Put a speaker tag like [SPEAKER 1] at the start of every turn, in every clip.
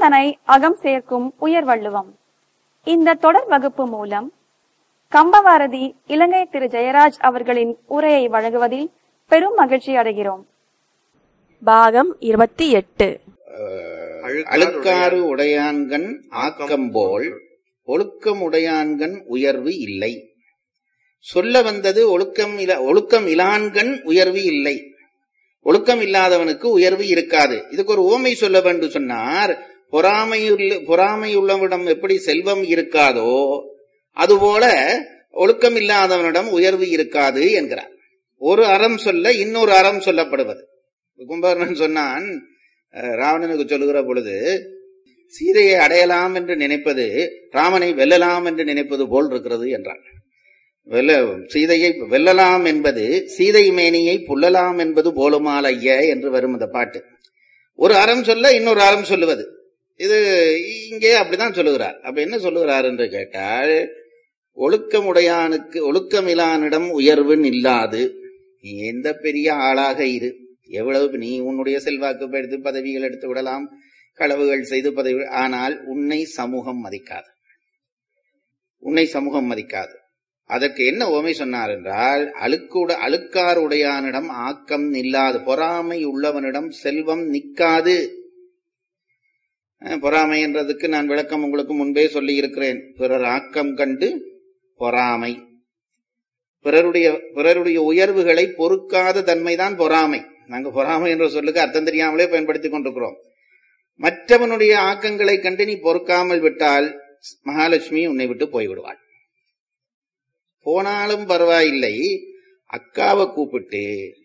[SPEAKER 1] உகந்தனை அகம் சேர்க்கும் உயர்வள்ளுவம் இந்த தொடர் வகுப்பு மூலம் கம்பவாரதி இலங்கை திரு ஜெயராஜ் அவர்களின் உரையை வழங்குவதில் பெரும் மகிழ்ச்சி அடைகிறோம்
[SPEAKER 2] பாகம் இருபத்தி எட்டு
[SPEAKER 3] அழுக்காறு உடையான்கண் ஆக்கம்போல் ஒழுக்கம் உடையான்கண் உயர்வு இல்லை சொல்ல வந்தது ஒழுக்கம் இல ஒழுக்கம் இலான்கண் உயர்வு இல்லை ஒழுக்கம் இல்லாதவனுக்கு உயர்வு இருக்காது இதுக்கு ஒரு ஓமை சொல்ல வேண்டும் சொன்னார் பொறாமையுள்ள பொறாமையுள்ளவனிடம் எப்படி செல்வம் இருக்காதோ அதுபோல ஒழுக்கம் இல்லாதவனிடம் உயர்வு இருக்காது என்கிறார் ஒரு அறம் சொல்ல இன்னொரு அறம் சொல்லப்படுவது கும்பகர்ணன் சொன்னான் அஹ், ராவணனுக்கு சொல்லுகிற பொழுது சீதையை அடையலாம் என்று நினைப்பது ராமனை வெல்லலாம் என்று நினைப்பது போல் இருக்கிறது என்றான் வெல்ல சீதையை வெல்லலாம் என்பது சீதை மேனியை புல்லலாம் என்பது போலுமால் ஐய என்று வரும் அந்த பாட்டு ஒரு அறம் சொல்ல இன்னொரு அறம் சொல்லுவது இது இங்கே அப்படிதான் சொல்லுகிறார் அப்ப என்ன சொல்லுகிறார் என்று கேட்டால் ஒழுக்கமுடையானுக்கு ஒழுக்கமிலானிடம் உயர்வு இல்லாது நீ எந்த பெரிய ஆளாக இரு எவ்வளவு நீ உன்னுடைய செல்வாக்கு எடுத்து பதவிகள் எடுத்து விடலாம் களவுகள் செய்து பதவி ஆனால் உன்னை சமூகம் மதிக்காது உன்னை சமூகம் மதிக்காது அதற்கு என்ன ஓமை சொன்னார் என்றால் அழுக்குட அழுக்கார் உடையானிடம் ஆக்கம் இல்லாது பொறாமை உள்ளவனிடம் செல்வம் நிக்காது அஹ், பொறாமை என்றதுக்கு நான் விளக்கம் உங்களுக்கு முன்பே சொல்லி இருக்கிறேன் பிறர் ஆக்கம் கண்டு பொறாமை பிறருடைய பிறருடைய உயர்வுகளை பொறுக்காத தன்மைதான் பொறாமை நாங்க பொறாமை என்ற சொல்லுக்கு அர்த்தம் தெரியாமலே பயன்படுத்திக் கொண்டிருக்கிறோம் மற்றவனுடைய ஆக்கங்களை கண்டு நீ பொறுக்காமல் விட்டால் மகாலட்சுமி உன்னை விட்டு போய்விடுவாள் போனாலும் பரவாயில்லை அக்காவை கூப்பிட்டு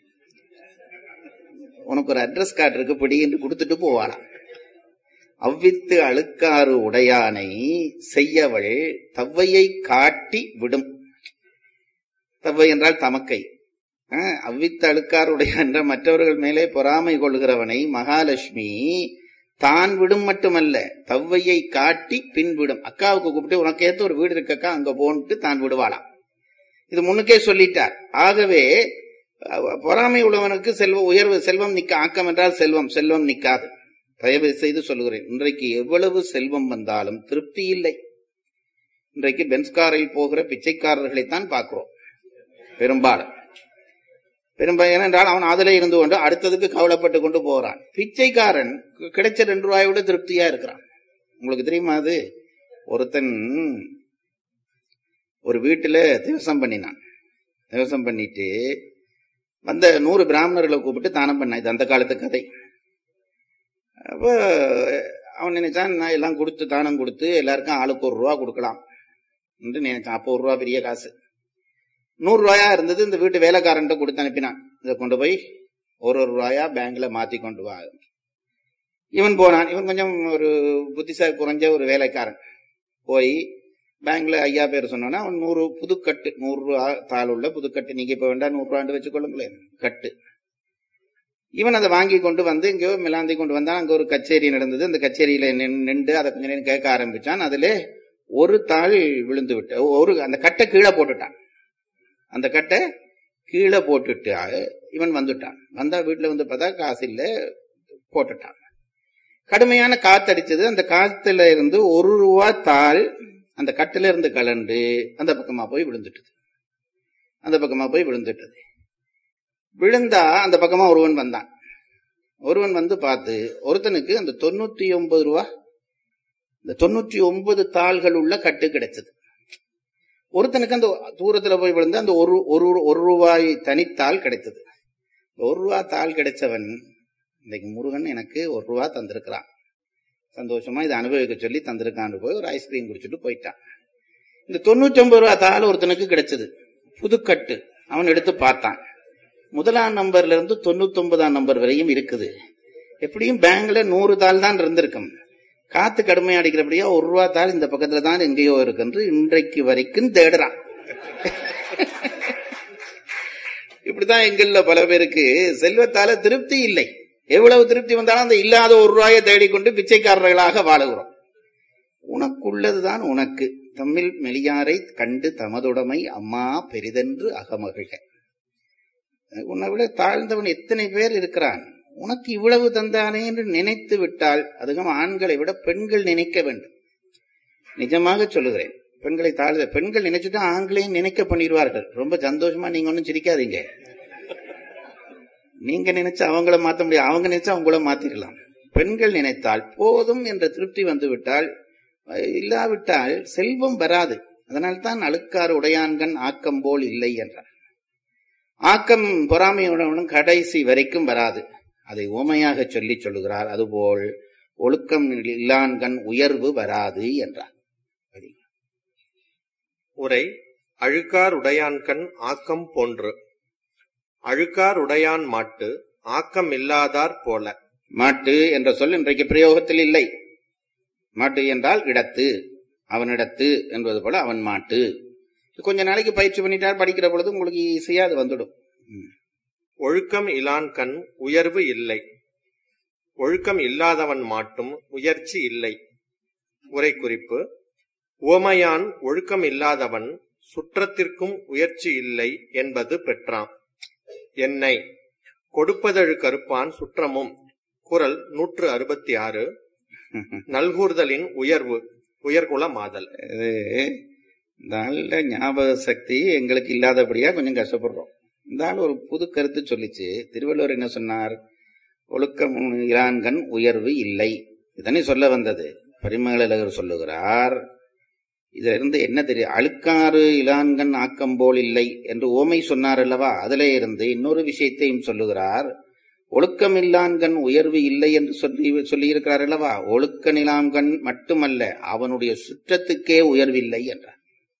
[SPEAKER 3] உனக்கு ஒரு அட்ரஸ் கார்டு இருக்கு பிடி என்று கொடுத்துட்டு போவாளாம் அவ்வித்து அழுக்காறு உடையானை செய்யவள் தவ்வையை காட்டி விடும் தவ்வை என்றால் தமக்கை அஹ், அவ்வித்து அழுக்காருடைய என்ற மற்றவர்கள் மேலே பொறாமை கொள்கிறவனை மகாலட்சுமி தான் விடும் மட்டுமல்ல தவ்வையை காட்டி பின் விடும் அக்காவுக்கு கூப்பிட்டு உனக்கு ஏத்த ஒரு வீடு இருக்கக்கா அங்க போன்ட்டு தான் விடுவாளாம் இது முன்னுக்கே சொல்லிட்டார் ஆகவே அஹ், பொறாமை உள்ளவனுக்கு செல்வ உயர்வு செல்வம் நிக்க ஆக்கம் என்றால் செல்வம் செல்வம் நிக்காது தயவு செய்து சொல்லுகிறேன் இன்றைக்கு எவ்வளவு செல்வம் வந்தாலும் திருப்தி இல்லை இன்றைக்கு பென்ஸ்காரில் போகிற பிச்சைக்காரர்களைத்தான் பார்க்கிறோம் பெரும்பாலும் பெரும்பாலும் ஏனென்றால் அவன் அதிலே இருந்து கொண்டு அடுத்ததுக்கு கவலைப்பட்டு கொண்டு போகிறான் பிச்சைக்காரன் கி- கிடைச்ச ரெண்டு ரூபாயை விட திருப்தியா இருக்கிறான் உங்களுக்கு தெரியுமா அது ஒருத்தன் ஒரு வீட்டுல திவசம் பண்ணினான் திவசம் பண்ணிட்டு வந்த நூறு பிராமணர்களை கூப்பிட்டு தானம் பண்ணான் இது அந்த காலத்து கதை அப்ப அவன் நினைச்சான் நான் எல்லாம் கொடுத்து தானம் கொடுத்து எல்லாருக்கும் ஆளுக்கு ஒரு ரூபா கொடுக்கலாம் என்று நினைச்சான் அப்போ ஒரு ரூபா பெரிய காசு நூறு ரூபாயா இருந்தது இந்த வீட்டு வேலைக்காரன்ட்ட கொடுத்து அனுப்பினான் இதை கொண்டு போய் ஒரு ஒரு ரூபாயா பேங்க்ல மாத்தி கொண்டு வா இவன் போனான் இவன் கொஞ்சம் ஒரு புத்திசாலி குறைஞ்ச ஒரு வேலைக்காரன் போய் பேங்க்ல ஐயா பேர் சொன்னோன்னா அவன் நூறு புதுக்கட்டு நூறு ரூபா தாள் உள்ள புதுக்கட்டு நீங்க இப்ப வேண்டாம் நூறு ரூபாண்டு வச்சுக்கொள்ளுங்களேன் கட்டு இவன் அதை வாங்கி கொண்டு வந்து இங்கேயோ மிலாந்தி கொண்டு வந்தான் அங்க ஒரு கச்சேரி நடந்தது அந்த கச்சேரியில நின்- நின்று அதை கொஞ்ச நேரம் கேட்க ஆரம்பிச்சான் அதுல ஒரு தாள் விழுந்து விட்டு ஒரு அந்த கட்டை கீழே போட்டுட்டான் அந்த கட்டை கீழே போட்டுட்டு இவன் வந்துட்டான் வந்தா வீட்டுல வந்து பார்த்தா காசு இல்ல போட்டுட்டான் கடுமையான காத்தடிச்சது அந்த காத்துல இருந்து ஒரு ரூபா தாள் அந்த கட்டில இருந்து கலண்டு அந்த பக்கமா போய் விழுந்துட்டது அந்த பக்கமா போய் விழுந்துட்டது விழுந்தா அந்த பக்கமா ஒருவன் வந்தான் ஒருவன் வந்து பார்த்து ஒருத்தனுக்கு அந்த தொண்ணூத்தி ஒன்பது ரூபா இந்த தொண்ணூற்றி ஒன்பது தாள்கள் உள்ள கட்டு கிடைச்சது ஒருத்தனுக்கு அந்த தூரத்துல போய் விழுந்து அந்த ஒரு ஒரு ஒரு ரூபாய் தனித்தாள் கிடைத்தது ஒரு ரூபா தாள் கிடைச்சவன் இன்னைக்கு முருகன் எனக்கு ஒரு ரூபா தந்திருக்கிறான் சந்தோஷமா இதை அனுபவிக்க சொல்லி தந்திருக்கான்னு போய் ஒரு ஐஸ்கிரீம் குடிச்சிட்டு போயிட்டான் இந்த தொண்ணூத்தி ஒன்பது ரூபா தாள் ஒருத்தனுக்கு கிடைச்சது புதுக்கட்டு அவன் எடுத்து பார்த்தான் முதலாம் நம்பர்ல இருந்து தொண்ணூத்தி ஒன்பதாம் நம்பர் வரையும் இருக்குது எப்படியும் பேங்க்ல நூறு தாள் தான் இருந்திருக்கும் காத்து கடுமையா அடிக்கிறபடியா ஒரு ரூபா தாள் இந்த பக்கத்துல தான் எங்கேயோ இருக்குன்று இன்றைக்கு வரைக்கும் தேடுறான் இப்படிதான் எங்கள்ல பல பேருக்கு செல்வத்தால திருப்தி இல்லை எவ்வளவு திருப்தி வந்தாலும் அந்த இல்லாத ஒரு ரூபாயை தேடிக்கொண்டு பிச்சைக்காரர்களாக வாழுகிறோம் உனக்குள்ளதுதான் உனக்கு தம்மில் மெலியாரை கண்டு தமதுடைமை அம்மா பெரிதென்று அகமகிழ்க உன்னை விட தாழ்ந்தவன் எத்தனை பேர் இருக்கிறான் உனக்கு இவ்வளவு தந்தானே என்று நினைத்து விட்டால் அதுவும் ஆண்களை விட பெண்கள் நினைக்க வேண்டும் நிஜமாக சொல்லுகிறேன் பெண்களை தாழ்ந்த பெண்கள் நினைச்சுட்டா ஆண்களையும் நினைக்க பண்ணிடுவார்கள் ரொம்ப சந்தோஷமா நீங்க ஒன்றும் சிரிக்காதீங்க நீங்க நினைச்சா அவங்கள மாத்த முடியாது அவங்க நினைச்சா அவங்கள மாத்திடலாம் பெண்கள் நினைத்தால் போதும் என்ற திருப்தி வந்து விட்டால் அஹ், இல்லாவிட்டால் செல்வம் வராது அதனால்தான் அழுக்காறு உடையான்கண் ஆக்கம் போல் இல்லை என்றார் ஆக்கம் பொறாமையுடன் கடைசி வரைக்கும் வராது அதை ஓமையாக சொல்லி சொல்லுகிறார் அதுபோல் ஒழுக்கம் இல்லான்கண் உயர்வு வராது என்றார்
[SPEAKER 4] உரை அழுக்கார் உடையான்கண் ஆக்கம் போன்று அழுக்கார் உடையான் மாட்டு ஆக்கம் இல்லாதார் போல
[SPEAKER 3] மாட்டு என்ற சொல் இன்றைக்கு பிரயோகத்தில் இல்லை மாட்டு என்றால் இடத்து அவனிடத்து என்பது போல அவன் மாட்டு கொஞ்ச நாளைக்கு பயிற்சி பண்ணிட்டார் படிக்கிற பொழுது உங்களுக்கு ஈஸியா அது வந்துடும் ம்.
[SPEAKER 4] ஒழுக்கம் இலான் கண் உயர்வு இல்லை ஒழுக்கம் இல்லாதவன் மாட்டும் உயர்ச்சி இல்லை உரை குறிப்பு ஓமையான் ஒழுக்கம் இல்லாதவன் சுற்றத்திற்கும் உயர்ச்சி இல்லை என்பது பெற்றான் என்னை கொடுப்பதழு கருப்பான் சுற்றமும் குரல் நூற்று அறுபத்தி ஆறு நல்கூர்தலின் உயர்வு உயர்குல மாதல்
[SPEAKER 3] இது நல்ல ஞாபக சக்தி எங்களுக்கு இல்லாதபடியா கொஞ்சம் கஷ்டப்படுறோம் இந்த ஆள் ஒரு புது கருத்து சொல்லிச்சு திருவள்ளுவர் என்ன சொன்னார் ஒழுக்கம் இலான்கண் உயர்வு இல்லை இதனை சொல்ல வந்தது பரிமகளர் சொல்லுகிறார் இதுல இருந்து என்ன தெரியும் அழுக்காறு இலான்கண் ஆக்கம் போல் இல்லை என்று ஓமை சொன்னார் அல்லவா அதிலே இருந்து இன்னொரு விஷயத்தையும் சொல்லுகிறார் ஒழுக்கம் இல்லான்கண் உயர்வு இல்லை என்று சொல்லி சொல்லியிருக்கிறார் அல்லவா ஒழுக்க நிலாம்கண் மட்டுமல்ல அவனுடைய சுற்றத்துக்கே உயர்வில்லை என்றார்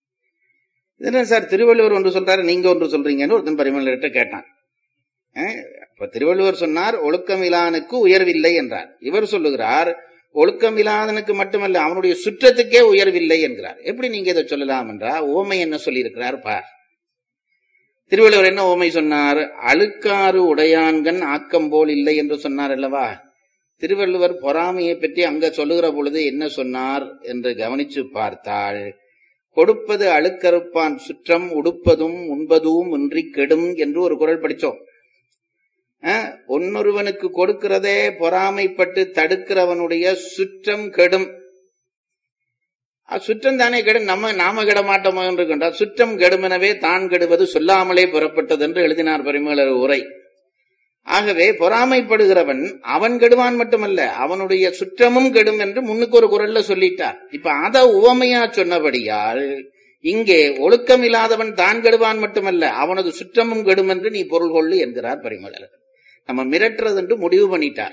[SPEAKER 3] இது என்ன சார் திருவள்ளுவர் ஒன்று சொல்றாரு நீங்க ஒன்று சொல்றீங்கன்னு ஒருத்தன் பரிமளர்கிட்ட கேட்டான் அஹ், அப்ப திருவள்ளுவர் சொன்னார் ஒழுக்கம் இலானுக்கு உயர்வில்லை என்றார் இவர் சொல்லுகிறார் ஒழுக்கம் இல்லாதனுக்கு மட்டுமல்ல அவனுடைய சுற்றத்துக்கே உயர்வில்லை என்கிறார் எப்படி நீங்க இதை சொல்லலாம் என்றா ஓமை என்ன சொல்லியிருக்கிறார் பார் திருவள்ளுவர் என்ன ஓமை சொன்னார் அழுக்காறு உடையான்கண் ஆக்கம் போல் இல்லை என்று சொன்னார் அல்லவா திருவள்ளுவர் பொறாமையை பற்றி அங்க சொல்லுகிற பொழுது என்ன சொன்னார் என்று கவனிச்சு பார்த்தால் கொடுப்பது அழுக்கறுப்பான் சுற்றம் உடுப்பதும் உண்பதும் இன்றி கெடும் என்று ஒரு குரல் படிச்சோம் அஹ், ஒன்னொருவனுக்கு கொடுக்கிறதே பொறாமைப்பட்டு தடுக்கிறவனுடைய சுற்றம் கெடும் அஹ், சுற்றம் தானே கெடும் நம்ம நாம கெட மாட்டோமோ என்று கண்டால் சுற்றம் கெடுமெனவே தான் கெடுவது சொல்லாமலே புறப்பட்டது என்று எழுதினார் பரிமளர் உரை ஆகவே பொறாமைப்படுகிறவன் அவன் கெடுவான் மட்டுமல்ல அவனுடைய சுற்றமும் கெடும் என்று முன்னுக்கு ஒரு குரல்ல சொல்லிட்டார் இப்ப அத உவமையா சொன்னபடியால் இங்கே ஒழுக்கம் இல்லாதவன் தான் கெடுவான் மட்டுமல்ல அவனது சுற்றமும் கெடும் என்று நீ பொருள் கொள்ளு என்கிறார் பரிமளர் நம்ம மிரட்டுறது என்று முடிவு பண்ணிட்டார்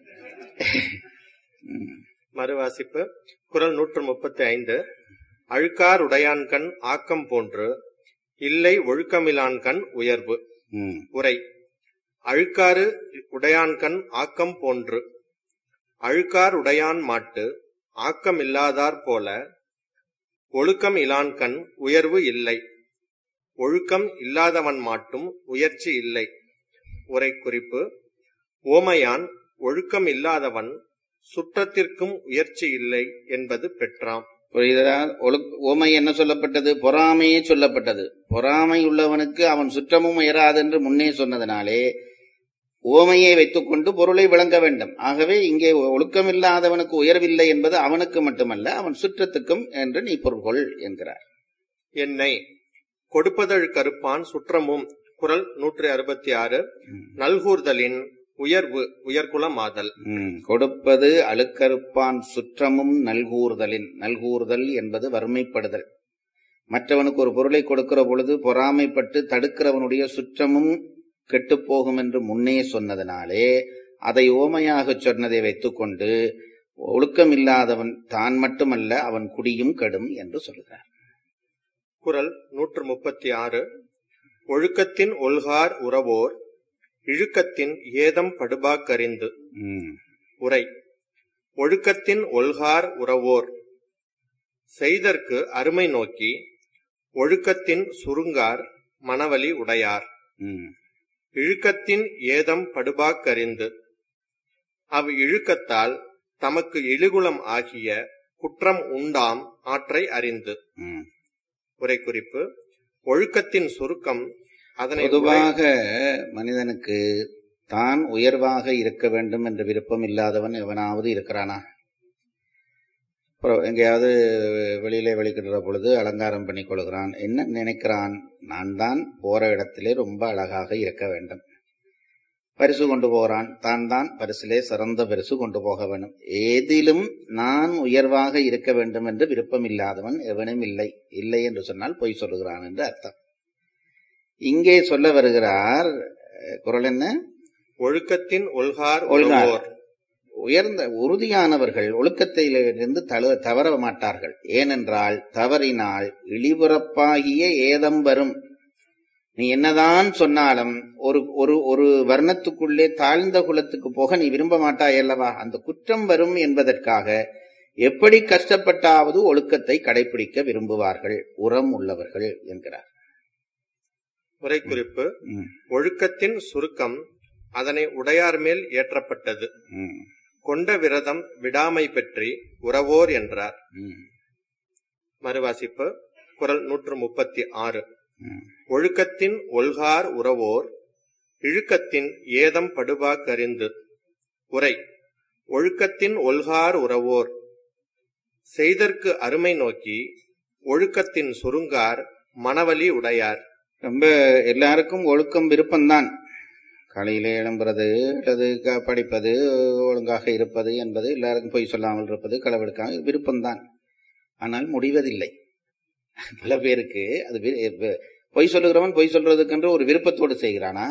[SPEAKER 3] ம்.
[SPEAKER 4] மறுவாசிப்பு குரல் நூற்று முப்பத்தி ஐந்து அழுக்கார் உடையான்கண் ஆக்கம் போன்று இல்லை ஒழுக்கமிலான்கண் உயர்வு
[SPEAKER 3] ம்.
[SPEAKER 4] உரை அழுக்காறு உடையான்கண் ஆக்கம் போன்று அழுக்கார் உடையான் மாட்டு ஆக்கம் இல்லாதார் போல ஒழுக்கம் இலான்கண் உயர்வு இல்லை ஒழுக்கம் இல்லாதவன் மாட்டும் உயர்ச்சி இல்லை உரை குறிப்பு ஓமையான் ஒழுக்கம் இல்லாதவன் சுற்றத்திற்கும் உயர்ச்சி இல்லை என்பது பெற்றாம்
[SPEAKER 3] புரியுதா ஒழுக் ஓமை என்ன சொல்லப்பட்டது பொறாமையே சொல்லப்பட்டது பொறாமை உள்ளவனுக்கு அவன் சுற்றமும் உயராது என்று முன்னே சொன்னதனாலே ஓமையை வைத்துக்கொண்டு பொருளை விளங்க வேண்டும் ஆகவே இங்கே ஒழுக்கமில்லாதவனுக்கு உயர்வில்லை என்பது அவனுக்கு மட்டுமல்ல அவன் சுற்றத்துக்கும் என்று நீ பொருள்கொள் என்கிறார்
[SPEAKER 4] என்னை கொடுப்பதழ் கருப்பான் சுற்றமும் குரல் நூற்றி அறுபத்தி ஆறு நல்கூர்தலின் உயர்வு உயர்குல மாதல்
[SPEAKER 3] ம், கொடுப்பது அழுக்கறுப்பான் சுற்றமும் நல்கூறுதலின் நல்கூறுதல் என்பது வறுமைப்படுதல் மற்றவனுக்கு ஒரு பொருளை கொடுக்கிற பொழுது பொறாமைப்பட்டு தடுக்கிறவனுடைய சுற்றமும் கெட்டுப்போகும் என்று முன்னே சொன்னதனாலே அதை ஓமையாக சொன்னதை வைத்துக்கொண்டு ஒழுக்கமில்லாதவன் தான் மட்டுமல்ல அவன் குடியும் கெடும் என்று சொல்கிறார்
[SPEAKER 4] குரல் நூற்று முப்பத்தி ஆறு ஒழுக்கத்தின் ஒல்கார் உறவோர் இழுக்கத்தின் ஏதம் படுபாக்கறிந்து
[SPEAKER 3] ம்,
[SPEAKER 4] உரை ஒழுக்கத்தின் ஒல்கார் உறவோர் செய்தற்கு அருமை நோக்கி ஒழுக்கத்தின் சுருங்கார் மணவலி உடையார்
[SPEAKER 3] ம்,
[SPEAKER 4] இழுக்கத்தின் ஏதம் படுபாக்கறிந்து அவ் இழுக்கத்தால் தமக்கு இழிகுலம் ஆகிய குற்றம் உண்டாம் ஆற்றை அறிந்து
[SPEAKER 3] ம்.
[SPEAKER 4] உரை குறிப்பு ஒழுக்கத்தின் சுருக்கம் அதனை உரை-
[SPEAKER 3] பொதுவாக மனிதனுக்கு தான் உயர்வாக இருக்க வேண்டும் என்ற விருப்பம் இல்லாதவன் எவனாவது இருக்கிறானா அப்புறம் எங்கேயாவது வெளியிலே வெளிக்கிடுற பொழுது அலங்காரம் பண்ணி கொள்கிறான் என்ன நினைக்கிறான் நான் தான் போற இடத்திலே ரொம்ப அழகாக இருக்க வேண்டும் பரிசு கொண்டு போகிறான் தான் தான் பரிசிலே சிறந்த பரிசு கொண்டு போக வேண்டும் ஏதிலும் நான் உயர்வாக இருக்க வேண்டும் என்று விருப்பம் இல்லாதவன் எவனும் இல்லை இல்லை என்று சொன்னால் பொய் சொல்லுகிறான் என்று அர்த்தம் இங்கே சொல்ல வருகிறார் அஹ், குரல் என்ன
[SPEAKER 4] ஒழுக்கத்தின் ஒல்கார்
[SPEAKER 3] ஒல்கார்.
[SPEAKER 4] உழவோர்
[SPEAKER 3] உயர்ந்த உறுதியானவர்கள் ஒழுக்கத்திலிருந்து தள தவற மாட்டார்கள் ஏனென்றால் தவறினால் இழிபுறப்பாகிய ஏதம் வரும் நீ என்னதான் சொன்னாலும் ஒரு ஒரு ஒரு வர்ணத்துக்குள்ளே தாழ்ந்த குலத்துக்கு போக நீ விரும்ப மாட்டாய் அல்லவா அந்த குற்றம் வரும் என்பதற்காக எப்படி கஷ்டப்பட்டாவது ஒழுக்கத்தை கடைபிடிக்க விரும்புவார்கள் உரம் உள்ளவர்கள் என்கிறார்
[SPEAKER 4] உரை குறிப்பு
[SPEAKER 3] ம்,
[SPEAKER 4] ஒழுக்கத்தின் சுருக்கம் அதனை உடையார் மேல் ஏற்றப்பட்டது
[SPEAKER 3] ம்,
[SPEAKER 4] கொண்ட விரதம் விடாமை பற்றி உறவோர் என்றார்
[SPEAKER 3] ம்,
[SPEAKER 4] மறுவாசிப்பு குரல் நூற்று முப்பத்தி ஆறு
[SPEAKER 3] ம்.
[SPEAKER 4] ஒழுக்கத்தின் ஒல்கார் உறவோர் இழுக்கத்தின் ஏதம் படுபா கரிந்து உரை ஒழுக்கத்தின் ஒல்கார் உறவோர் செய்தற்கு அருமை நோக்கி ஒழுக்கத்தின் சுருங்கார் மணவலி உடையார்
[SPEAKER 3] ரொம்ப எல்லாருக்கும் ஒழுக்கம் விருப்பம்தான் காலையிலே எழும்புறது அல்லது க- படிப்பது ஒழுங்காக இருப்பது என்பது எல்லாருக்கும் பொய் சொல்லாமல் இருப்பது களவெடுக்காமல் விருப்பம்தான் ஆனால் முடிவதில்லை பல பேருக்கு அது வி- வி- பொய் சொல்லுகிறவன் பொய் சொல்றதுக்கென்று ஒரு விருப்பத்தோடு செய்கிறானா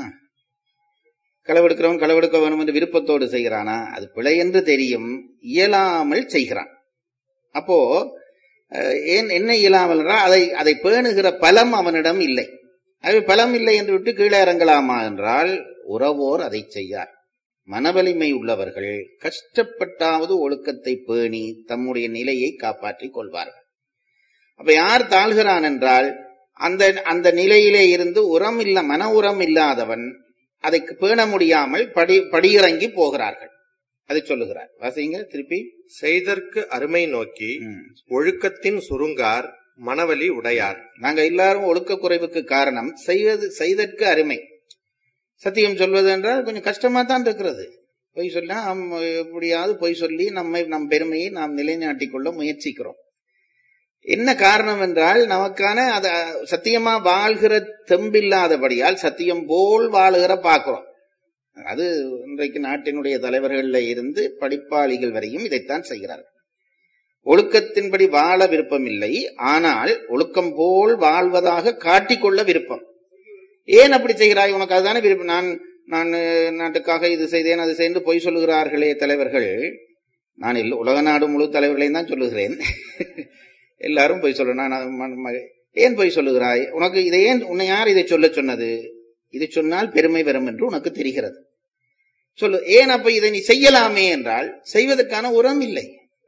[SPEAKER 3] களவெடுக்கிறவன் களவெடுக்க வேணும் என்று விருப்பத்தோடு செய்கிறானா அது பிழை என்று தெரியும் இயலாமல் செய்கிறான் அப்போ அஹ், ஏன் என்ன இயலாமல் என்றால் அதை அதை பேணுகிற பலம் அவனிடம் இல்லை அது பலம் இல்லை என்று விட்டு கீழே இறங்கலாமா என்றால் உறவோர் அதை செய்யார் மனவலிமை உள்ளவர்கள் கஷ்டப்பட்டாவது ஒழுக்கத்தை பேணி தம்முடைய நிலையை காப்பாற்றிக் கொள்வார்கள் அப்ப யார் தாழ்கிறான் என்றால் அந்த அந்த நிலையிலே இருந்து உரம் இல்ல மன உரம் இல்லாதவன் அதை பேண முடியாமல் படி படியிறங்கி போகிறார்கள் அதை சொல்லுகிறார் வாசிங்க திருப்பி
[SPEAKER 4] செய்தற்கு அருமை நோக்கி
[SPEAKER 3] ம்.
[SPEAKER 4] ஒழுக்கத்தின் சுருங்கார் மணவலி உடையார்
[SPEAKER 3] நாங்க எல்லாரும் ஒழுக்க குறைவுக்கு காரணம் செய்வது செய்தற்கு அருமை சத்தியம் சொல்வது என்றால் கொஞ்சம் கஷ்டமா தான் இருக்கிறது பொய் சொன்னா நாம் எப்படியாவது பொய் சொல்லி நம்மை நம் பெருமையை நாம் நிலைநாட்டிக் கொள்ள முயற்சிக்கிறோம் என்ன காரணம் என்றால் நமக்கான அத சத்தியமா வாழ்கிற தெம்பில்லாதபடியால் சத்தியம் போல் வாழுகிற பார்க்கிறோம் அது இன்றைக்கு நாட்டினுடைய தலைவர்கள்ல இருந்து படிப்பாளிகள் வரையும் இதைத்தான் செய்கிறார்கள் ஒழுக்கத்தின்படி வாழ விருப்பம் இல்லை ஆனால் ஒழுக்கம் போல் வாழ்வதாக காட்டிக்கொள்ள விருப்பம் ஏன் அப்படி செய்கிறாய் உனக்கு அதுதானே விருப்பம் நான் நான் அஹ், நாட்டுக்காக இது செய்தேன் அது செய்து பொய் சொல்லுகிறார்களே தலைவர்கள் நான் இல்ல உலக நாடு முழு தலைவர்களையும் தான் சொல்லுகிறேன் எல்லாரும் பொய் சொல்ல நான் அது ம- ம- ஏன் பொய் சொல்லுகிறாய் உனக்கு இதை ஏன் உன்னை யார் இதை சொல்ல சொன்னது இதை சொன்னால் பெருமை வரும் என்று உனக்கு தெரிகிறது சொல்லு ஏன் அப்ப இதை நீ செய்யலாமே என்றால் செய்வதற்கான உரம் இல்லை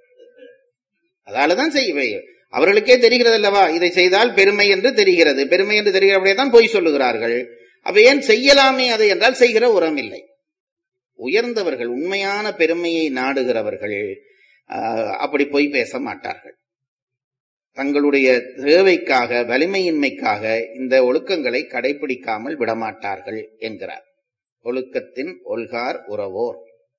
[SPEAKER 3] அதாலதான் செய்ய அவர்களுக்கே தெரிகிறது அல்லவா இதை செய்தால் பெருமை என்று தெரிகிறது பெருமை என்று தெரிகிறபடியே தான் பொய் சொல்லுகிறார்கள் அப்ப ஏன் செய்யலாமே அதை என்றால் செய்கிற உரம் இல்லை உயர்ந்தவர்கள் உண்மையான பெருமையை நாடுகிறவர்கள் ஆஹ், அப்படி பொய் பேச மாட்டார்கள் தங்களுடைய தேவைக்காக வலிமையின்மைக்காக இந்த ஒழுக்கங்களை கடைபிடிக்காமல் விடமாட்டார்கள் என்கிறார் ஒழுக்கத்தின் ஒல்கார் உறவோர்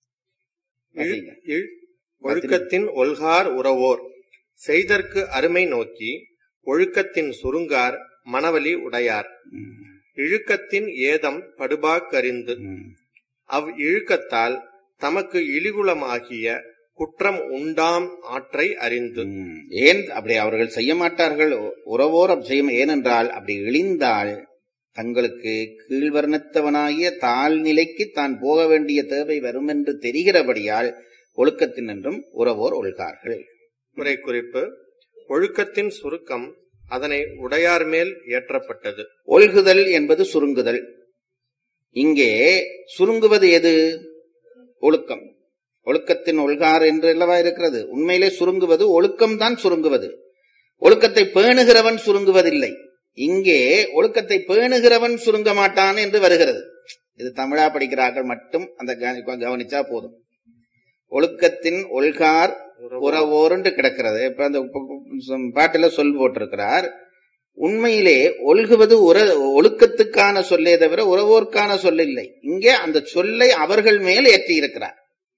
[SPEAKER 4] இழ்- இழ்- ஒழுக்கத்தின் ஒல்கார் உறவோர் செய்தற்கு அருமை நோக்கி ஒழுக்கத்தின் சுருங்கார் மணவலி உடையார்
[SPEAKER 3] ம்,
[SPEAKER 4] இழுக்கத்தின் ஏதம் படுபாக்கறிந்து
[SPEAKER 3] ம்.
[SPEAKER 4] அவ் இழுக்கத்தால் தமக்கு இழிகுலமாகிய குற்றம் உண்டாம் ஆற்றை அறிந்து
[SPEAKER 3] ம். ஏன் அப்படி அவர்கள் செய்ய மாட்டார்கள் உ- உறவோர் அப்படி செய்ய ஏனென்றால் அப்படி இழிந்தால் தங்களுக்கு கீழ்வர்ணத்தவனாகிய தாழ்நிலைக்கு தான் போக வேண்டிய தேவை வரும் என்று தெரிகிறபடியால் ஒழுக்கத்தின் என்றும் உறவோர் ஒழுகார்கள்
[SPEAKER 4] முறை குறிப்பு ஒழுக்கத்தின் சுருக்கம் அதனை உடையார் மேல் ஏற்றப்பட்டது
[SPEAKER 3] ஒழுகுதல் என்பது சுருங்குதல் இங்கே சுருங்குவது எது ஒழுக்கம் ஒழுக்கத்தின் ஒழுகார் என்று அல்லவா இருக்கிறது உண்மையிலே சுருங்குவது ஒழுக்கம் தான் சுருங்குவது ஒழுக்கத்தை பேணுகிறவன் சுருங்குவதில்லை இங்கே ஒழுக்கத்தை பேணுகிறவன் சுருங்க மாட்டான் என்று வருகிறது இது தமிழா படிக்கிறார்கள் மட்டும் அந்த கவனி- கவனிச்சா போதும் ஒழுக்கத்தின் ஒழுகார் உறவோர் என்று கிடக்கிறது இப்ப அந்த ப- ப- பாட்டுல சொல் போட்டிருக்கிறார் உண்மையிலே ஒல்குவது உர ஒழுக்கத்துக்கான சொல்லே தவிர உறவோர்க்கான சொல் இல்லை இங்கே அந்த சொல்லை அவர்கள் மேல் ஏற்றி இருக்கிறார்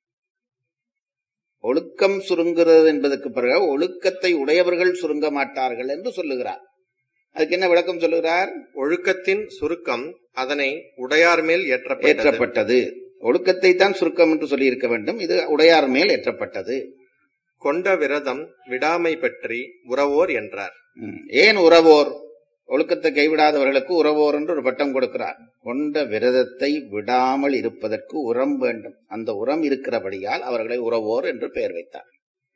[SPEAKER 3] ஒழுக்கம் சுருங்குகிறது என்பதற்கு பிறகு ஒழுக்கத்தை உடையவர்கள் சுருங்க மாட்டார்கள் என்று சொல்லுகிறார் அதுக்கு என்ன விளக்கம் சொல்லுகிறார்
[SPEAKER 4] ஒழுக்கத்தின் சுருக்கம் அதனை உடையார் மேல் ஏற்றப்பட்டது
[SPEAKER 3] ஏற்றப்பட்டது ஒழுக்கத்தை தான் சுருக்கம் என்று சொல்லி இருக்க வேண்டும் இது உடையார் மேல் ஏற்றப்பட்டது
[SPEAKER 4] கொண்ட விரதம் விடாமை பற்றி உறவோர் என்றார்
[SPEAKER 3] ம். ஏன் உறவோர் ஒழுக்கத்தை கைவிடாதவர்களுக்கு உறவோர் என்று ஒரு பட்டம் கொடுக்கிறார் கொண்ட விரதத்தை விடாமல் இருப்பதற்கு உரம் வேண்டும் அந்த உரம் இருக்கிறபடியால் அவர்களை உறவோர் என்று பெயர் வைத்தார்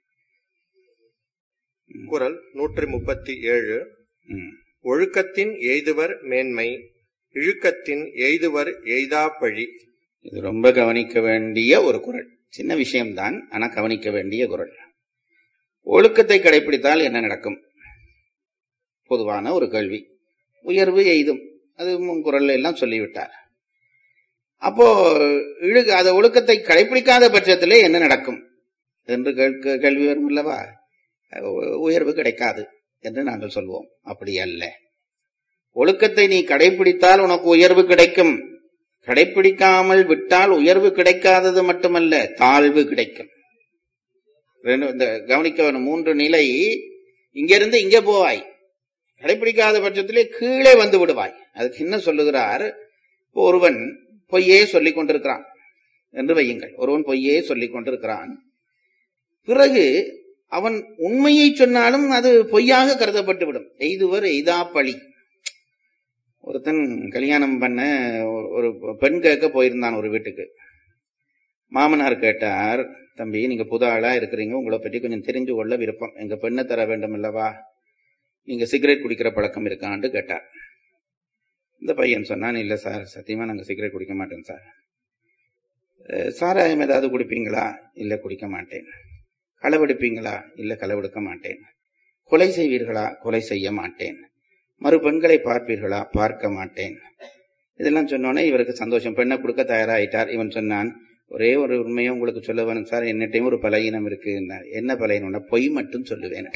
[SPEAKER 4] குரல் நூற்றி முப்பத்தி ஏழு
[SPEAKER 3] ம்.
[SPEAKER 4] ஒழுக்கத்தின் எய்துவர் மேன்மை இழுக்கத்தின் எய்துவர் எய்தாப்பழி
[SPEAKER 3] இது ரொம்ப கவனிக்க வேண்டிய ஒரு குரல் சின்ன விஷயம்தான் ஆனா கவனிக்க வேண்டிய குரல் ஒழுக்கத்தை கடைபிடித்தால் என்ன நடக்கும் பொதுவான ஒரு கேள்வி உயர்வு எய்தும் அது முன் குரல்ல எல்லாம் சொல்லிவிட்டார் அப்போ இழு அந்த ஒழுக்கத்தை கடைபிடிக்காத பட்சத்திலே என்ன நடக்கும் என்று கேட்க கேள்வி வரும் அல்லவா உ- உயர்வு கிடைக்காது என்று நாங்கள் சொல்வோம் அப்படி அல்ல ஒழுக்கத்தை நீ கடைபிடித்தால் உனக்கு உயர்வு கிடைக்கும் கடைபிடிக்காமல் விட்டால் உயர்வு கிடைக்காதது மட்டுமல்ல தாழ்வு கிடைக்கும் ரெண்டு- இந்த கவனிக்க வேணும் மூன்று நிலை இங்கிருந்து இங்கே போவாய் கடைபிடிக்காத பட்சத்திலே கீழே வந்து விடுவாய் அதுக்கு என்ன சொல்லுகிறார் இப்போ ஒருவன் பொய்யே சொல்லிக் கொண்டிருக்கிறான் என்று வையுங்கள் ஒருவன் பொய்யே சொல்லிக் கொண்டிருக்கிறான் பிறகு அவன் உண்மையை சொன்னாலும் அது பொய்யாக கருதப்பட்டு விடும் எய்துவர் எய்தா பழி ஒருத்தன் கல்யாணம் பண்ண ஒரு- ஒரு பெண் கேட்க போயிருந்தான் ஒரு வீட்டுக்கு மாமனார் கேட்டார் தம்பி நீங்க புது ஆளா இருக்கிறீங்க உங்களை பற்றி கொஞ்சம் தெரிஞ்சு கொள்ள விருப்பம் எங்க பெண்ணை தர வேண்டும் அல்லவா நீங்க சிகரெட் குடிக்கிற பழக்கம் இருக்கான்னு கேட்டார் இந்த பையன் சொன்னான் இல்ல சார் சத்தியமா நாங்க சிகரெட் குடிக்க மாட்டோம் சார் "அஹ், சாராயம் ஏதாவது குடிப்பீங்களா இல்ல குடிக்க மாட்டேன் களவெடுப்பீங்களா இல்ல களவெடுக்க மாட்டேன் கொலை செய்வீர்களா கொலை செய்ய மாட்டேன் மறு பெண்களை பார்ப்பீர்களா பார்க்க மாட்டேன் இதெல்லாம் சொன்னோன்னே இவருக்கு சந்தோஷம் பெண்ணை கொடுக்க தயாராயிட்டார் இவன் சொன்னான் ஒரே ஒரு உண்மையை உங்களுக்கு சொல்ல வேணும் சார் என்னட்டையும் ஒரு பலகீனம் இருக்கு என்ன பலகீனம்னா பொய் மட்டும் சொல்லுவேன்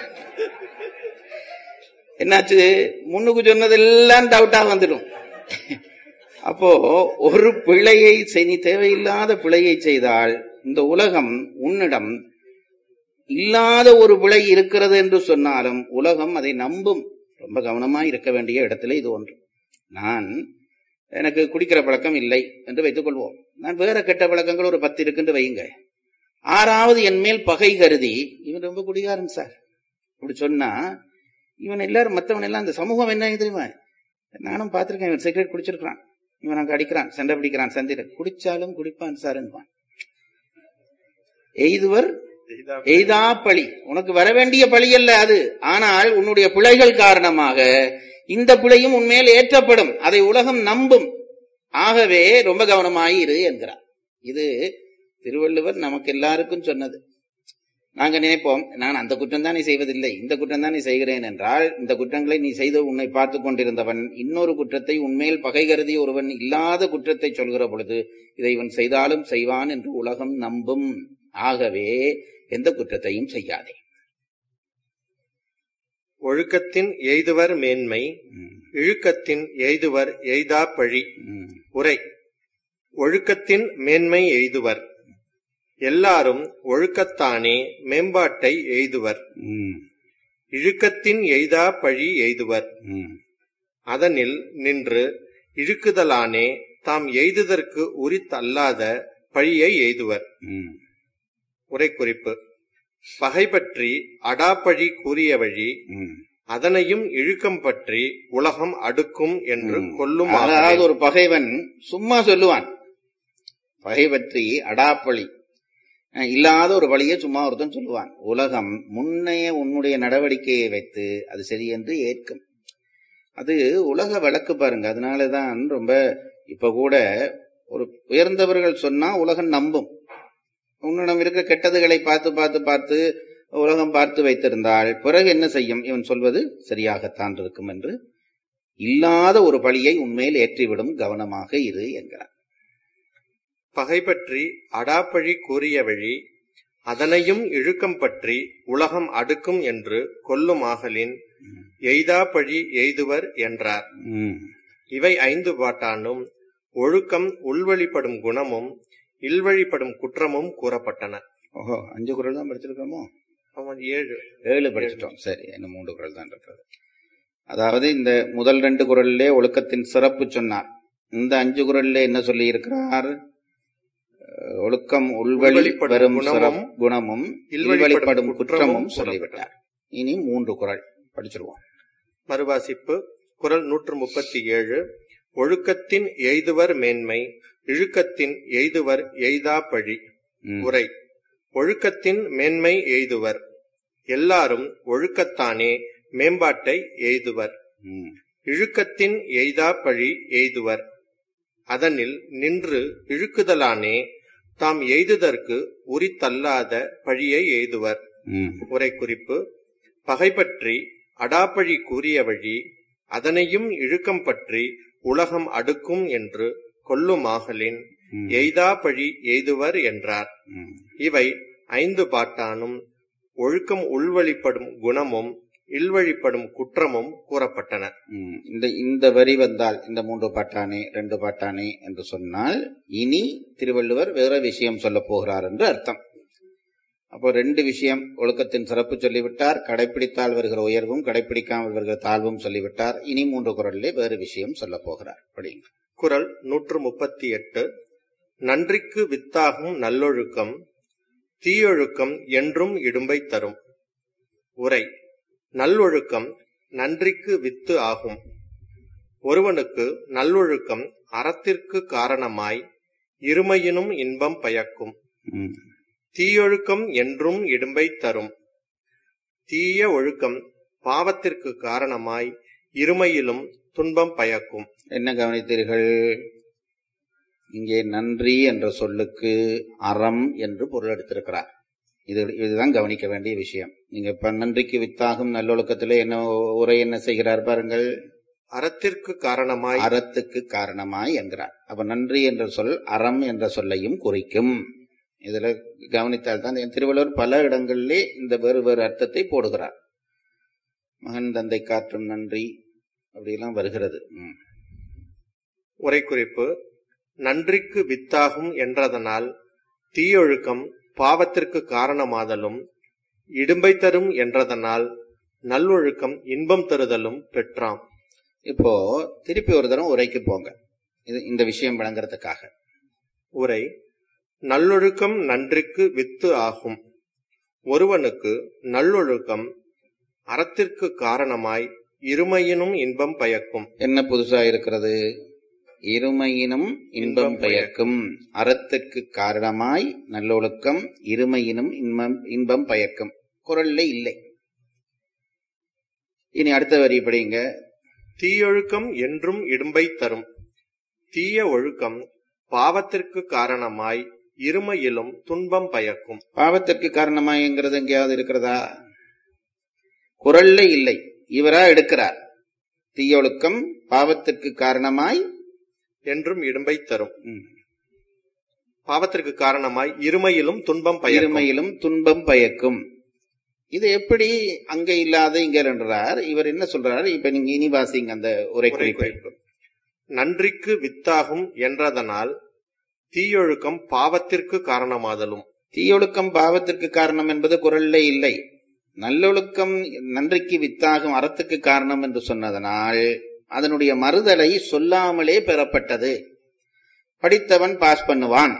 [SPEAKER 3] என்னாச்சு முன்னுக்கு சொன்னதெல்லாம் டவுட்டா வந்துடும் அப்போ ஒரு பிழையை செய் நீ தேவையில்லாத பிழையை செய்தால் இந்த உலகம் உன்னிடம் இல்லாத ஒரு பிழை இருக்கிறது என்று சொன்னாலும் உலகம் அதை நம்பும் ரொம்ப கவனமா இருக்க வேண்டிய இடத்துல இது ஒன்று நான் எனக்கு குடிக்கிற பழக்கம் இல்லை என்று வைத்துக் கொள்வோம் நான் வேற கெட்ட பழக்கங்கள் ஒரு பத்து இருக்குன்னு வையுங்க ஆறாவது என் மேல் பகை கருதி இவன் ரொம்ப குடிகாரன் சார் அப்படி சொன்னா இவன் எல்லாரும் மத்தவன் எல்லாம் இந்த சமூகம் என்ன தெரியுமா நானும் பார்த்திருக்கேன் இவன் சிகரெட் குடிச்சிருக்கான் இவன் அங்க அடிக்கிறான் சண்டை பிடிக்கிறான் சந்தையில குடிச்சாலும் குடிப்பான் சார் என்பான் எய்துவர்
[SPEAKER 4] எய்தா-
[SPEAKER 3] எய்தா பழி உனக்கு வர வேண்டிய பழி அல்ல அது ஆனால் உன்னுடைய பிழைகள் காரணமாக இந்த பிழையும் உன்மேல் ஏற்றப்படும் அதை உலகம் நம்பும் ஆகவே ரொம்ப கவனமாய் இரு என்கிறார் இது திருவள்ளுவர் நமக்கு எல்லாருக்கும் சொன்னது நாங்க நினைப்போம் நான் அந்த குற்றம் தான் நீ செய்வதில்லை இந்த குற்றம் தான் நீ செய்கிறேன் என்றால் இந்த குற்றங்களை நீ செய்து உன்னை பார்த்து கொண்டிருந்தவன் இன்னொரு குற்றத்தை உன்மேல் பகை கருதி ஒருவன் இல்லாத குற்றத்தை சொல்கிற பொழுது இதை இவன் செய்தாலும் செய்வான் என்று உலகம் நம்பும் ஆகவே எந்த குற்றத்தையும் செய்யாதே
[SPEAKER 4] ஒழுக்கத்தின் எய்துவர் மேன்மை
[SPEAKER 3] ம்,
[SPEAKER 4] இழுக்கத்தின் எய்துவர் எய்தாப்பழி
[SPEAKER 3] ம்,
[SPEAKER 4] உரை ஒழுக்கத்தின் மேன்மை எய்துவர் எல்லாரும் ஒழுக்கத்தானே மேம்பாட்டை எய்துவர்
[SPEAKER 3] ம்,
[SPEAKER 4] இழுக்கத்தின் எய்தா பழி எய்துவர்
[SPEAKER 3] ம்.
[SPEAKER 4] அதனில் நின்று இழுக்குதலானே தாம் எய்துதற்கு உரித்தல்லாத பழியை எய்துவர்
[SPEAKER 3] ம்.
[SPEAKER 4] உரை குறிப்பு பகை பற்றி அடாப்பழி கூறிய வழி
[SPEAKER 3] ம்.
[SPEAKER 4] அதனையும் இழுக்கம் பற்றி உலகம் அடுக்கும் என்று
[SPEAKER 3] ம்.
[SPEAKER 4] கொல்லும்
[SPEAKER 3] அதாவது
[SPEAKER 4] ஆகவே.
[SPEAKER 3] ஒரு பகைவன் சும்மா சொல்லுவான் பகை பற்றி அடாப்பழி அஹ், இல்லாத ஒரு வழியை சும்மா ஒருத்தன் சொல்லுவான் உலகம் முன்னைய உன்னுடைய நடவடிக்கையை வைத்து அது சரி என்று ஏற்கும் அது உலக வழக்கு பாருங்க அதனாலதான் ரொம்ப இப்ப கூட ஒரு உயர்ந்தவர்கள் சொன்னா உலகம் நம்பும் உன்னிடம் இருக்கிற கெட்டதுகளை பார்த்து பார்த்து பார்த்து உலகம் பார்த்து வைத்திருந்தால் பிறகு என்ன செய்யும் இவன் சொல்வது சரியாகத்தான் இருக்கும் என்று இல்லாத ஒரு பழியை உண்மையில் ஏற்றிவிடும் கவனமாக இரு என்கிறார்
[SPEAKER 4] பகை பற்றி அடாப்பழி கூறிய வழி அதனையும் இழுக்கம் பற்றி உலகம் அடுக்கும் என்று கொல்லும் ஆகலின் எய்தா பழி எய்துவர் என்றார்
[SPEAKER 3] ம்.
[SPEAKER 4] இவை ஐந்து பாட்டானும் ஒழுக்கம் உள்வழிப்படும் குணமும் இல்வழிப்படும் குற்றமும் கூறப்பட்டன
[SPEAKER 3] ஓஹோ அஞ்சு குரல் தான் படிச்சிருக்கோமோ
[SPEAKER 4] அவன் ஏழு
[SPEAKER 3] ஏழு படிச்சிட்டோம் சரி இன்னும் மூன்று குரல் தான் இருக்கிறது அதாவது இந்த முதல் ரெண்டு குரல்லே ஒழுக்கத்தின் சிறப்பு சொன்னார் இந்த அஞ்சு குரல்ல என்ன சொல்லி இருக்கிறார் அஹ், ஒழுக்கம் உள்வழி
[SPEAKER 4] உள்வழிப்படும்
[SPEAKER 3] வரும்
[SPEAKER 4] குணமும்,
[SPEAKER 3] சிறப் குணமும்
[SPEAKER 4] இல்வழிப்படும்
[SPEAKER 3] இல்வழிப்படும்
[SPEAKER 4] குற்றமும்
[SPEAKER 3] குற்றமும் சொல்லிவிட்டார் இனி மூன்று குரல் படிச்சிருவோம்
[SPEAKER 4] மறுவாசிப்பு குரல் நூற்று முப்பத்தி ஏழு ஒழுக்கத்தின் எய்துவர் மேன்மை இழுக்கத்தின் எய்துவர் எய்தா பழி
[SPEAKER 3] ம்.
[SPEAKER 4] உரை ஒழுக்கத்தின் மேன்மை எய்துவர் எல்லாரும் ஒழுக்கத்தானே மேம்பாட்டை எய்துவர்
[SPEAKER 3] ம்.
[SPEAKER 4] இழுக்கத்தின் எய்தா பழி எய்துவர் அதனில் நின்று இழுக்குதலானே தாம் எய்துதற்கு உரித்தல்லாத பழியை எய்துவர்
[SPEAKER 3] ம்.
[SPEAKER 4] உரை குறிப்பு பகைப்பற்றி அடாப்பழி கூறிய வழி அதனையும் இழுக்கம் பற்றி உலகம் அடுக்கும் என்று கொல்லுமாகலின்
[SPEAKER 3] ம்.
[SPEAKER 4] எய்தா பழி எய்துவர் என்றார்
[SPEAKER 3] ம்.
[SPEAKER 4] இவை ஐந்து பாட்டானும் ஒழுக்கம் உள்வழிப்படும் குணமும் இல்வழிப்படும் குற்றமும் கூறப்பட்டன
[SPEAKER 3] ம். இந்த இந்த வரி வந்தால் இந்த மூன்று பாட்டானே ரெண்டு பாட்டானே என்று சொன்னால் இனி திருவள்ளுவர் வேற விஷயம் சொல்ல போகிறார் என்று அர்த்தம் அப்போ ரெண்டு விஷயம் ஒழுக்கத்தின் சிறப்பு சொல்லிவிட்டார் கடைப்பிடித்தால் வருகிற உயர்வும் கடைப்பிடிக்காமல் வருகிற தாழ்வும் சொல்லிவிட்டார் இனி மூன்று குரலிலே வேறு விஷயம் சொல்ல போகிறார் படிங்க
[SPEAKER 4] குரல் நூற்று முப்பத்தி எட்டு நன்றிக்கு வித்தாகும் நல்லொழுக்கம் தீயொழுக்கம் என்றும் இடும்பை தரும் உரை நல்லொழுக்கம் நன்றிக்கு வித்து ஆகும் ஒருவனுக்கு நல்லொழுக்கம் அறத்திற்கு காரணமாய் இருமையினும் இன்பம் பயக்கும்
[SPEAKER 3] ம்.
[SPEAKER 4] தீயொழுக்கம் என்றும் இடும்பை தரும் தீய ஒழுக்கம் பாவத்திற்கு காரணமாய் இருமையிலும் துன்பம் பயக்கும்
[SPEAKER 3] என்ன கவனித்தீர்கள் இங்கே நன்றி என்ற சொல்லுக்கு அறம் என்று பொருள் எடுத்திருக்கிறார் இது இதுதான் கவனிக்க வேண்டிய விஷயம் நீங்க இப்ப நன்றிக்கு வித்தாகும் நல்லொழுக்கத்திலே என்ன உரை என்ன செய்கிறார் பாருங்கள்
[SPEAKER 4] அறத்திற்கு காரணமாய்
[SPEAKER 3] அறத்துக்கு காரணமாய் என்கிறார் அப்ப நன்றி என்ற சொல் அறம் என்ற சொல்லையும் குறிக்கும் இதுல கவனித்தால் தான் என் திருவள்ளுவர் பல இடங்களிலே இந்த வேறு வேறு அர்த்தத்தை போடுகிறார் மகன் தந்தை காற்றும் நன்றி அப்படியெல்லாம் வருகிறது ம்.
[SPEAKER 4] உரை குறிப்பு நன்றிக்கு வித்தாகும் என்றதனால் தீயொழுக்கம் பாவத்திற்கு காரணமாதலும் இடும்பை தரும் என்றதனால் நல்லொழுக்கம் இன்பம் தருதலும் பெற்றாம்
[SPEAKER 3] இப்போ திருப்பி ஒரு தரம் உரைக்கு போங்க இது இந்த விஷயம் வழங்குறதுக்காக
[SPEAKER 4] உரை நல்லொழுக்கம் நன்றிக்கு வித்து ஆகும் ஒருவனுக்கு நல்லொழுக்கம் அறத்திற்கு காரணமாய் இருமையினும் இன்பம் பயக்கும்
[SPEAKER 3] என்ன புதுசா இருக்கிறது இருமையினும் இன்பம்
[SPEAKER 4] இன்பம்
[SPEAKER 3] பயக்கும் அறத்துக்கு காரணமாய் நல்லொழுக்கம் இருமையினும் இன்பம் இன்பம் பயக்கும் குரல்ல இல்லை இனி அடுத்த வரி படிங்க
[SPEAKER 4] தீயொழுக்கம் என்றும் இடும்பை தரும் தீய ஒழுக்கம் பாவத்திற்கு காரணமாய் இருமையிலும் துன்பம் பயக்கும்
[SPEAKER 3] பாவத்திற்கு காரணமாய்ங்கிறது எங்கேயாவது இருக்கிறதா குரல்ல இல்லை இவரா எடுக்கிறார் தீயொழுக்கம் பாவத்திற்கு காரணமாய்
[SPEAKER 4] என்றும் இடும்பை தரும்
[SPEAKER 3] ம்,
[SPEAKER 4] பாவத்திற்கு காரணமாய் இருமையிலும் துன்பம் பயக்கும்
[SPEAKER 3] இருமையிலும் துன்பம் பயக்கும் இது எப்படி அங்க இல்லாத இங்க என்றார் இவர் என்ன சொல்றார் இப்ப நீங்க இனி வாசிங்க அந்த உரை
[SPEAKER 4] உரை
[SPEAKER 3] குறிப்பு
[SPEAKER 4] நன்றிக்கு வித்தாகும் என்றதனால் தீயொழுக்கம் பாவத்திற்கு காரணமாதலும்
[SPEAKER 3] தீயொழுக்கம் பாவத்திற்கு காரணம் என்பது குரல்ல இல்லை நல்லொழுக்கம் நன்றிக்கு வித்தாகும் அறத்துக்கு காரணம் என்று சொன்னதனால் அதனுடைய மறுதலை சொல்லாமலே பெறப்பட்டது படித்தவன் பாஸ் பண்ணுவான்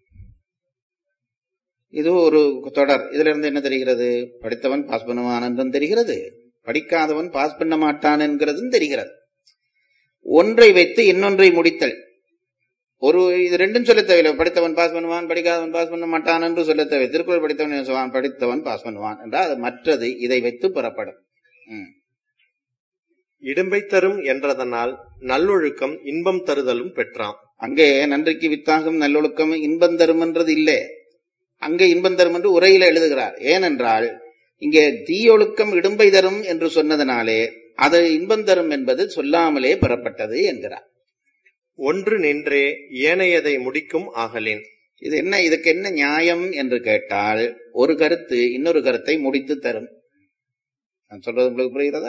[SPEAKER 3] இது ஒரு தொடர் இதுல இருந்து என்ன தெரிகிறது படித்தவன் பாஸ் பண்ணுவான் என்றும் தெரிகிறது படிக்காதவன் பாஸ் பண்ண மாட்டான் என்கிறதும் தெரிகிறது ஒன்றை வைத்து இன்னொன்றை முடித்தல் ஒரு இது ரெண்டும் சொல்ல தேவையில்லை படித்தவன் பாஸ் பண்ணுவான் படிக்காதவன் பாஸ் பண்ண மாட்டான் என்று சொல்ல தேவை திருக்குறள் படித்தவன் என்ன சொல்வான் படித்தவன் பாஸ் பண்ணுவான் என்றால் அது மற்றது இதை வைத்து பெறப்படும் ம்.
[SPEAKER 4] இடும்பை தரும் என்றதனால் நல்லொழுக்கம் இன்பம் தருதலும் பெற்றான்
[SPEAKER 3] அங்கே நன்றிக்கு வித்தாகும் நல்லொழுக்கம் இன்பம் தரும் என்றது இல்லை அங்கே இன்பம் தரும் என்று உரையில எழுதுகிறார் ஏனென்றால் இங்கே தீயொழுக்கம் இடும்பை தரும் என்று சொன்னதனாலே அது இன்பம் தரும் என்பது சொல்லாமலே பெறப்பட்டது என்கிறார்
[SPEAKER 4] ஒன்று நின்றே ஏனையதை முடிக்கும் ஆகலேன்
[SPEAKER 3] இது என்ன இதுக்கு என்ன நியாயம் என்று கேட்டால் ஒரு கருத்து இன்னொரு கருத்தை முடித்து தரும் நான் சொல்றது உங்களுக்கு புரிகிறதா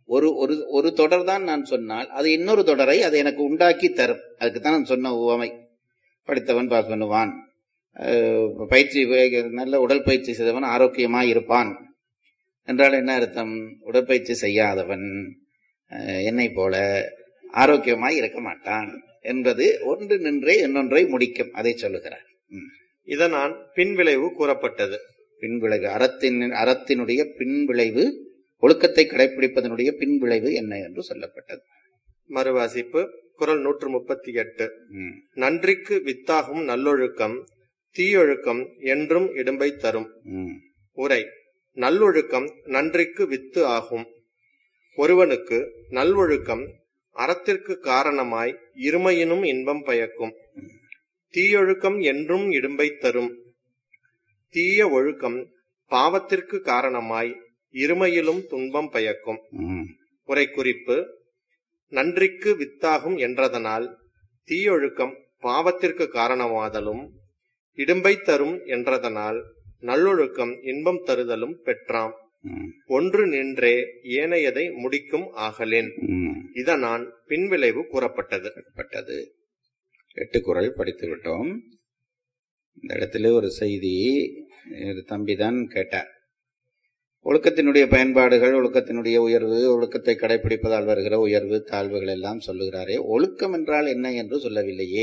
[SPEAKER 3] ஒரு ஒரு ஒரு தொடர் தான் நான் சொன்னால் அது இன்னொரு தொடரை அது எனக்கு உண்டாக்கி தரும் அதுக்கு தான் நான் சொன்ன உவமை படித்தவன் பாஸ் பண்ணுவான் அஹ், பயிற்சி நல்ல உடற்பயிற்சி செய்தவன் ஆரோக்கியமாய் இருப்பான் என்றால் என்ன அர்த்தம் உடற்பயிற்சி செய்யாதவன் அஹ், என்னை போல ஆரோக்கியமாய் இருக்க மாட்டான் என்பது ஒன்று நின்றே இன்னொன்றை முடிக்கும் அதை சொல்லுகிறார் ம்.
[SPEAKER 4] இதனால் பின்விளைவு கூறப்பட்டது
[SPEAKER 3] பின்விளைவு அறத்தின் அறத்தினுடைய பின்விளைவு ஒழுக்கத்தை கடைபிடிப்பதனுடைய பின்விளைவு என்ன என்று சொல்லப்பட்டது
[SPEAKER 4] மறுவாசிப்பு குரல் நூற்று முப்பத்தி எட்டு
[SPEAKER 3] ம்.
[SPEAKER 4] நன்றிக்கு வித்தாகும் நல்லொழுக்கம் தீயொழுக்கம் என்றும் இடும்பை தரும்
[SPEAKER 3] ம்.
[SPEAKER 4] உரை நல்லொழுக்கம் நன்றிக்கு வித்து ஆகும் ஒருவனுக்கு நல்வொழுக்கம் அறத்திற்கு காரணமாய் இருமையினும் இன்பம் பயக்கும் தீயொழுக்கம் என்றும் இடும்பை தரும் தீய ஒழுக்கம் பாவத்திற்கு காரணமாய் இருமையிலும் துன்பம் பயக்கும்
[SPEAKER 3] ம்.
[SPEAKER 4] உரை குறிப்பு நன்றிக்கு வித்தாகும் என்றதனால் தீயொழுக்கம் பாவத்திற்கு காரணமாதலும் இடும்பை தரும் என்றதனால் நல்லொழுக்கம் இன்பம் தருதலும் பெற்றாம்
[SPEAKER 3] ம்.
[SPEAKER 4] ஒன்று நின்றே ஏனையதை முடிக்கும் ஆகலேன்
[SPEAKER 3] ம்.
[SPEAKER 4] இதனால் பின்விளைவு கூறப்பட்டது
[SPEAKER 3] பட்டது எட்டு குரல் படித்து விட்டோம் இந்த இடத்துல ஒரு செய்தி ஒரு தம்பிதான் கேட்டார் ஒழுக்கத்தினுடைய பயன்பாடுகள் ஒழுக்கத்தினுடைய உயர்வு ஒழுக்கத்தை கடைபிடிப்பதால் வருகிற உயர்வு தாழ்வுகள் எல்லாம் சொல்லுகிறாரே ஒழுக்கம் என்றால் என்ன என்று சொல்லவில்லையே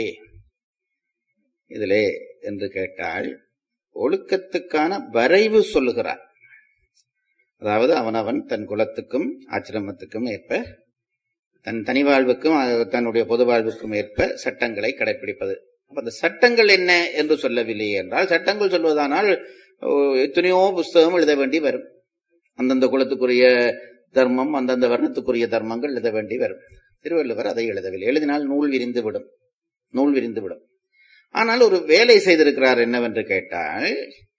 [SPEAKER 3] இதிலே என்று கேட்டால் ஒழுக்கத்துக்கான வரைவு சொல்லுகிறார் அதாவது அவனவன் தன் குலத்துக்கும் ஆச்சிரமத்துக்கும் ஏற்ப தன் தனி வாழ்வுக்கும் அஹ், தன்னுடைய பொது வாழ்வுக்கும் ஏற்ப சட்டங்களை கடைபிடிப்பது அப்ப அந்த சட்டங்கள் என்ன என்று சொல்லவில்லை என்றால் சட்டங்கள் சொல்வதானால் ஓ, எத்தனையோ புஸ்தகம் எழுத வேண்டி வரும் அந்தந்த குலத்துக்குரிய தர்மம் அந்தந்த வர்ணத்துக்குரிய தர்மங்கள் எழுத வேண்டி வரும் திருவள்ளுவர் அதை எழுதவில்லை எழுதினால் நூல் விரிந்து விடும் நூல் விரிந்து விடும் ஆனால் ஒரு வேலை செய்திருக்கிறார் என்னவென்று கேட்டால்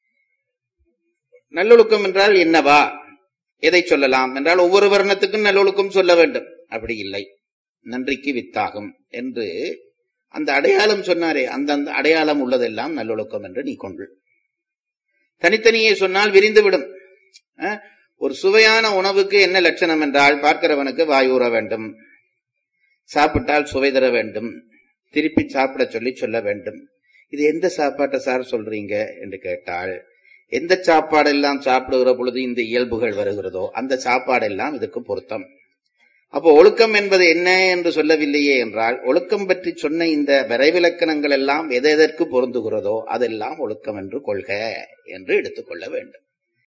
[SPEAKER 3] நல்லொழுக்கம் என்றால் என்னவா எதை சொல்லலாம் என்றால் ஒவ்வொரு வர்ணத்துக்கும் நல்லொழுக்கம் சொல்ல வேண்டும் அப்படி இல்லை நன்றிக்கு வித்தாகும் என்று அந்த அடையாளம் சொன்னாரே அந்த அந்த அடையாளம் உள்ளதெல்லாம் நல்லொழுக்கம் என்று நீ கொண்டு தனித்தனியே சொன்னால் விரிந்துவிடும் அஹ், ஒரு சுவையான உணவுக்கு என்ன லட்சணம் என்றால் பார்க்கிறவனுக்கு வாயூற வேண்டும் சாப்பிட்டால் சுவை தர வேண்டும் திருப்பி சாப்பிட சொல்லி சொல்ல வேண்டும் இது எந்த சாப்பாட்டை சார் சொல்றீங்க என்று கேட்டால் எந்த சாப்பாடெல்லாம் சாப்பிடுகிற பொழுது இந்த இயல்புகள் வருகிறதோ அந்த சாப்பாடெல்லாம் இதுக்கு பொருத்தம் அப்போ ஒழுக்கம் என்பது என்ன என்று சொல்லவில்லையே என்றால் ஒழுக்கம் பற்றி சொன்ன இந்த வரைவிலக்கணங்கள் எல்லாம் எதெதற்கு பொருந்துகிறதோ அதெல்லாம் ஒழுக்கம் என்று கொள்க என்று எடுத்துக்கொள்ள வேண்டும்